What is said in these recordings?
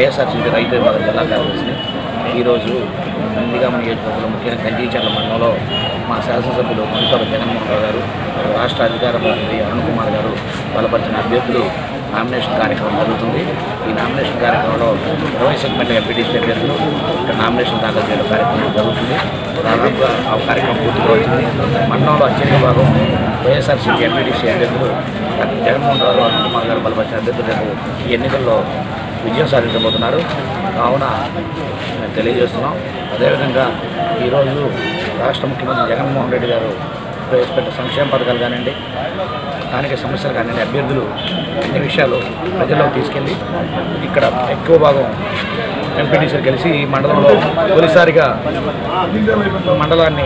వైఎస్ఆర్సీపీ రైతు విభాగం జిల్లా కార్యదర్శిని ఈరోజు నందిగామ నియోజకవర్గంలో ముఖ్యంగా కంచీచర్ల మండలంలో మా శాసనసభ్యులు మునిపల జగన్మోహన్ రావు గారు మరియు రాష్ట్ర అధికార ప్రతినిధి అరుణ్ కుమార్ గారు బలపరిచిన అభ్యర్థులు నామినేషన్ కార్యక్రమం జరుగుతుంది ఈ నామినేషన్ కార్యక్రమంలో ఇరవై సెగ్మెంట్ ఎంపీటీసీ అభ్యర్థులు ఇక్కడ నామినేషన్ దాఖలు చేయడం కార్యక్రమం జరుగుతుంది దాదాపుగా ఆ కార్యక్రమం పూర్తిగా వచ్చింది మండలంలో అత్యధిక భాగం వైఎస్ఆర్సీపీ ఎంపీటీసీ అభ్యర్థులు డాక్టర్ జగన్మోహన్ రావు అరుణ్ కుమార్ గారు బలపరిచిన అభ్యర్థులు రేపు ఈ ఎన్నికల్లో విజయం సాధించబోతున్నారు కావున మేము తెలియజేస్తున్నాం అదేవిధంగా ఈరోజు రాష్ట్ర ముఖ్యమంత్రి జగన్మోహన్ రెడ్డి గారు ప్రవేశపెట్టిన సంక్షేమ పథకాలు కానివ్వండి స్థానిక సమస్యలు కానివ్వండి అభ్యర్థులు అన్ని విషయాలు ప్రజల్లోకి తీసుకెళ్ళి ఇక్కడ ఎక్కువ భాగం ఎంపీటీసీలు కలిసి ఈ మండలంలో తొలిసారిగా మండలాన్ని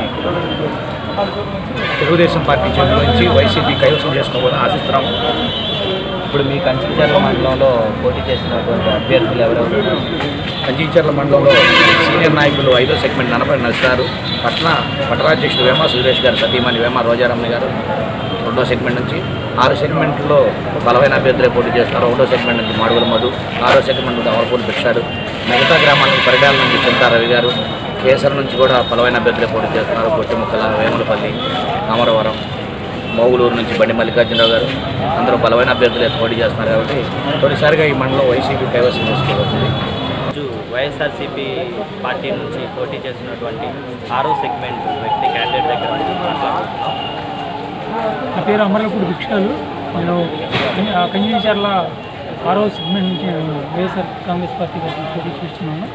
తెలుగుదేశం పార్టీ చేతిలో నుంచి వైసీపీ కైవసం చేసుకోవాలని ఆశిస్తున్నాము ఇప్పుడు మీ కంచిచర్ల మండలంలో పోటీ చేసినటువంటి అభ్యర్థులు ఎవరెవరు కంచీచర్ల మండలంలో సీనియర్ నాయకులు ఐదో సెగ్మెంట్ నలభై నడిచారు పట్న పట్టరాధ్యక్షుడు వేమ సురేష్ గారు సతీమణి వేమ రోజారమ్మ గారు రెండో సెగ్మెంట్ నుంచి ఆరు సెగ్మెంట్లో బలమైన అభ్యర్థులే పోటీ చేస్తారు ఒకటో సెగ్మెంట్ నుంచి మాడుగుల మధు ఆరో సెగ్మెంట్ నుంచి అమలపూడి పెట్టాడు మిగతా గ్రామాల నుంచి పరిటాల నుంచి చింతా రవి గారు కేసర నుంచి కూడా బలమైన అభ్యర్థులే పోటీ చేస్తున్నారు కొట్టిముక్కల వేములపల్లి అమరవరం మౌగులూరు నుంచి బండి మల్లికార్జునరావు గారు అందరూ బలమైన అభ్యర్థులే పోటీ చేస్తున్నారు కాబట్టి తొలిసారిగా ఈ మండలం వైసీపీ కైవసం చేసుకోబోతుంది రోజు వైఎస్ఆర్సీపీ పార్టీ నుంచి పోటీ చేసినటువంటి ఆరో సెగ్మెంట్ వ్యక్తి క్యాండిడేట్ దగ్గర నుంచి మాట్లాడుతున్నాం నా పేరు అమరలపూడి భిక్షాలు నేను కన్య- ఆ కంచిచర్ల ఆరో సెగ్మెంట్ నుంచి నేను వైఎస్ఆర్ కాంగ్రెస్ పార్టీ తరఫున పోటీ చేస్తున్నాను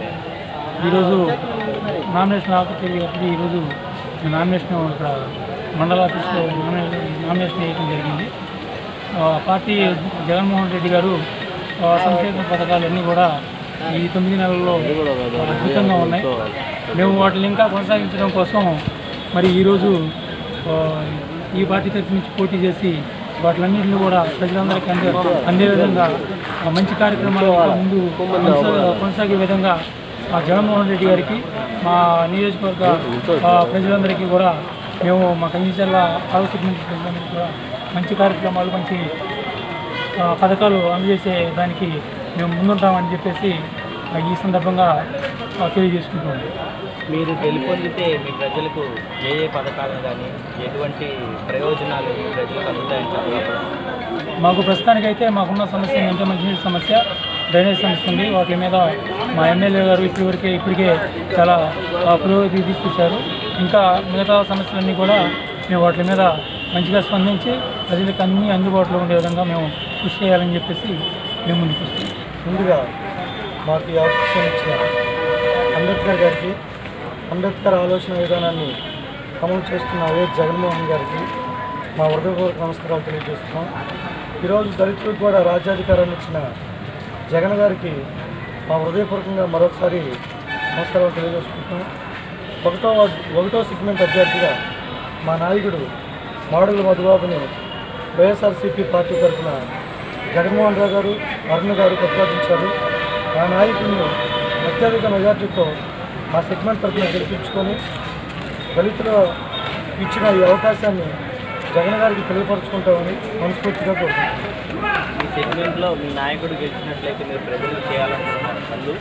ఈరోజు నామినేషన్ ఆఫీస్ కాబట్టి ఈరోజు నేను నామినేషన్ ఇక్కడ మండల ఆఫీస్లో నామినేషన్ నామినేషన్ వేయడం జరిగింది ఆ, పార్టీ జగన్మోహన్ రెడ్డి గారు ఆ, సంక్షేమ పథకాలన్నీ కూడా ఈ తొమ్మిది నెలల్లో అద్భుతంగా ఉన్నాయి మేము వాటిని ఇంకా కొనసాగించడం కోసం మరి ఈరోజు ఆ, ఈ పార్టీ తరఫు నుంచి పోటీ చేసి వాటిలన్నింటినీ కూడా ప్రజలందరికీ అందే అందే విధంగా ఆ, మంచి కార్యక్రమాలు ఇంకా ముందు కొనసా- కొనసాగే విధంగా మా జగన్మోహన్ రెడ్డి గారికి మా నియోజకవర్గ ఆ, ప్రజలందరికీ కూడా మేము మా కంచిచర్ల ఆలోచన కూడా మంచి కార్యక్రమాలు మంచి ఆ, పథకాలు అందజేసే దానికి మేము ముందుంటామని చెప్పేసి ఆ, ఈ సందర్భంగా ఆ, తెలియజేసుకుంటున్నాం మీరు గెలుపొందితే మీ ప్రజలకు ఏ ఏ పథకాలు కానీ ఎటువంటి ప్రయోజనాలు మీ ప్రజలకు అందుతాయంటారు మాకు ప్రస్తుతానికైతే మాకున్న సమస్య ఏంటంటే మంచినీటి సమస్య డ్రైనేజ్ సమస్య ఉంది వాటి మీద మా ఎమ్మెల్యే గారు ఇప్పటివరకే ఇప్పటికే చాలా ఆ, పురోగతి తీసుకొచ్చారు ఇంకా మిగతా సమస్యలన్నీ కూడా మేము వాటి మీద మంచిగా స్పందించి ప్రజలకు అన్నీ అందుబాటులో ఉండే విధంగా మేము కృషి చేయాలని చెప్పేసి మేము ముందుకు వస్తున్నాం ముందుగా మాకు ఈ అవకాశం ఇచ్చిన అంబేద్కర్ గారికి అంబేద్కర్ ఆలోచన విధానాన్ని అమలు చేస్తున్న వైఎస్ జగన్మోహన్ గారికి మా హృదయపూర్వక నమస్కారాలు తెలియజేస్తున్నాం ఈరోజు దళితులకు కూడా రాజ్యాధికారాన్ని ఇచ్చిన జగన్ గారికి మా హృదయపూర్వకంగా మరొకసారి నమస్కారాలు తెలియజేసుకుంటున్నాం ఒకటో వార్డు- ఒకటో సెగ్మెంట్ అభ్యర్థిగా మా నాయకుడు మాడుగుల మధుబాబుని వైఎస్ఆర్సీపీ పార్టీ తరఫున జగన్మోహన్ రావు గారు అరుణ్ గారు ప్రతిపాదించారు ఆ నాయకుడిని అత్యధిక మెజార్టీతో మా సెగ్మెంట్ తరఫున గెలిపించుకొని దళితుల ఇచ్చిన ఈ అవకాశాన్ని జగన్ గారికి తెలియపరచుకుంటామని మనస్ఫూర్తిగా కోరుకుంటున్నాను ఈ సెగ్మెంట్లో మీ నాయకుడు గెలిచినట్లయితే మీరు ప్రజలకు చేయాలనుకుంటున్నారు పనులు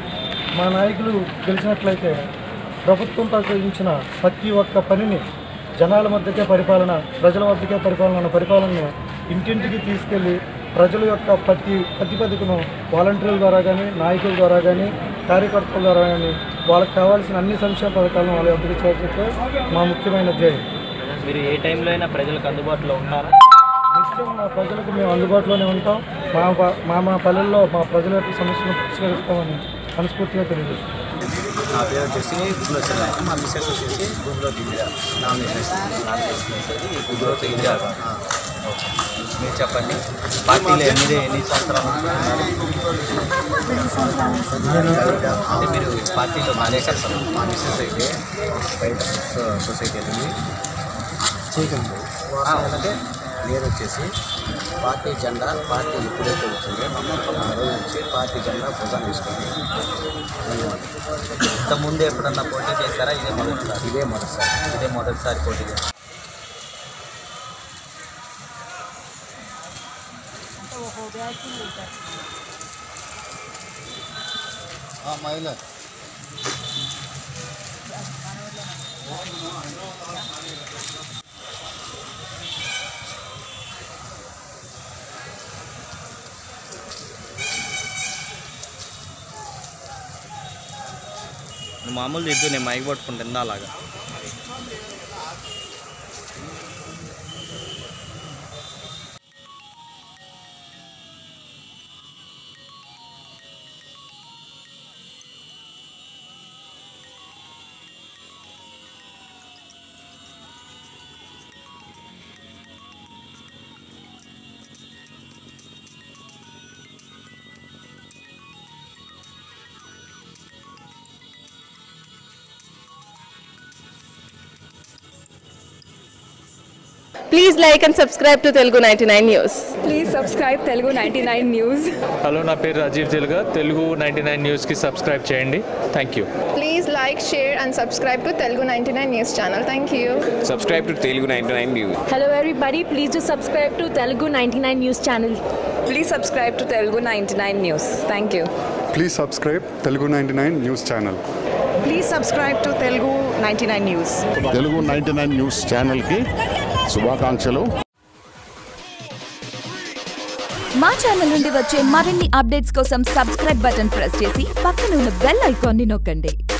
మా నాయకులు గెలిచినట్లయితే ప్రభుత్వం ప్రకటించిన ప్రతి ఒక్క పనిని జనాల మధ్యకే పరిపాలన ప్రజల వద్దకే పరిపాలన అన్న పరిపాలనను ఇంటింటికి తీసుకెళ్ళి ప్రజల యొక్క ప్రతి ప్రతిపదికను వాలంటీర్ల ద్వారా కానీ నాయకుల ద్వారా కానీ కార్యకర్తల ద్వారా కానీ వాళ్ళకి కావాల్సిన అన్ని సంక్షేమ పథకాలను వాళ్ళ వద్దకు చేర్చే మా ముఖ్యమైన ధ్యేయం మీరు ఏ టైంలో అయినా ప్రజలకు అందుబాటులో ఉంటారా నిత్యం మా ప్రజలకు మేము అందుబాటులోనే ఉంటాం మా ప- మా మా పల్లెల్లో మా ప్రజల యొక్క సమస్యలను పరిష్కరిస్తామని మనస్ఫూర్తిగా తెలియజేస్తున్నాం నా పేరు వచ్చేసి గుగ్గులో చెల్లాయి మా మిస్సెస్ వచ్చేసి గుగ్గులో దివ్య నామినేషన్ గుగ్గులో దివ్య ఆ, ఓకే. మీరు చెప్పండి పార్టీలో ఎనిమిది ఎన్ని సంవత్సరాలు ఉంటున్నారు? అంటే మీరు పార్టీలో బాగానే చేస్తారు మా మిస్సెస్ అయితే బయట సో- సొసైటీ వెళ్ళింది చేయకండి అంటే నేను వచ్చేసి పార్టీ జెండా పార్టీ ఎప్పుడైతే వచ్చిందో ఆ రోజు వచ్చి పార్టీ జెండా భుజాన్ని తీసుకొని ఇంతకుముందు ఎప్పుడన్నా పోటీ చేశారా ఇదే మొదటిసారి ఇదే మొదటిసారి ఇదే మొదటిసారి పోటీ చేశారు నువ్వు మామూలు తిద్దు నేను మైక్ పట్టుకుంటుంది అలాగా Please like and subscribe to Telugu 99 News. Please subscribe Telugu ninety nine news hello నా పేరు రాజీవ్ తెలుగా తెలుగు నైంటీ నైన్ న్యూస్కి సబ్స్క్రైబ్ చేయండి thank you Please like, share and subscribe to Telugu 99 News channel. Thank you. subscribe to Telugu 99 News. Hello everybody please do subscribe to Telugu ninety nine news channel please subscribe to Telugu ninety nine news thank you please subscribe Telugu ninety nine news channel please subscribe to Telugu ninety nine news Telugu ninety nine news ఛానల్కి శుభాకాంక్షలు మా channel నుండి వచ్చే మరిన్ని updates కోసం subscribe button press చేసి పక్కన ఉన్న బెల్ ఐకాన్ని నొక్కండి